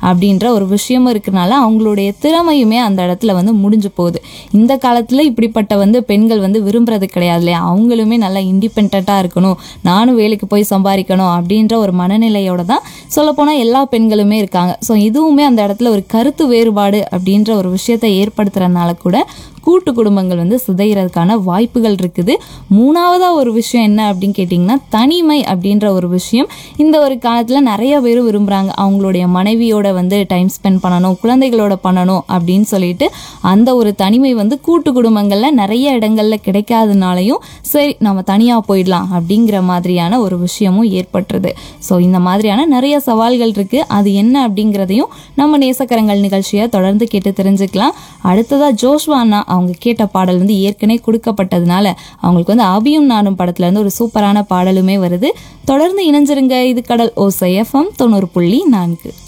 அப்படின்ற ஒரு விஷயமும் இருக்கனால அவங்களுடைய திறமையுமே அந்த இடத்துல வந்து முடிஞ்சு போகுது இந்த காலத்தில் இப்படிப்பட்ட வந்து பெண்கள் வந்து விரும்புறது கிடையாது இல்லையா அவங்களுமே நல்லா இண்டிபெண்ட்டாக இருக்கணும் நானும் வேலைக்கு போய் சம்பாதிக்கணும் அப்படின்ற ஒரு மனநிலையோட தான் சொல்லப்போனால் எல்லா பெண்களுமே இருக்காங்க ஸோ இதுவுமே அந்த இடத்துல ஒரு கருத்து வேறுபாடு அப்படின்ற ஒரு விஷயத்தை ஏற்படுத்துறதுனால கூட கூட்டு குடும்பங்கள் வந்து சிதைகிறதுக்கான வாய்ப்புகள் இருக்குது மூணாவதா ஒரு விஷயம் என்ன அப்படின்னு கேட்டிங்கன்னா தனிமை அப்படின்ற ஒரு விஷயம் இந்த ஒரு காலத்தில் நிறைய பேர் விரும்புகிறாங்க அவங்களுடைய மனைவியோட வந்து டைம் ஸ்பெண்ட் பண்ணணும் குழந்தைகளோட பண்ணணும் அப்படின்னு சொல்லிட்டு அந்த ஒரு தனிமை வந்து கூட்டு குடும்பங்களில் நிறைய இடங்கள்ல கிடைக்காதனாலையும் சரி நம்ம தனியாக போயிடலாம் அப்படிங்கிற மாதிரியான ஒரு விஷயமும் ஏற்பட்டுருது ஸோ இந்த மாதிரியான நிறைய சவால்கள் இருக்கு அது என்ன அப்படிங்கிறதையும் நம்ம நேசக்கரங்கள் நிகழ்ச்சியை தொடர்ந்து கேட்டு தெரிஞ்சுக்கலாம் அடுத்ததா ஜோஷ்வா அண்ணா அவங்க கேட்ட பாடல் வந்து ஏற்கனவே கொடுக்கப்பட்டதுனால அவங்களுக்கு வந்து அபியும் நானும் படத்துல இருந்து ஒரு சூப்பரான பாடலுமே வருது தொடர்ந்து இணைஞ்சிருங்க இது கடல் ஓசை எஃப்எம் தொண்ணூறு புள்ளி நான்கு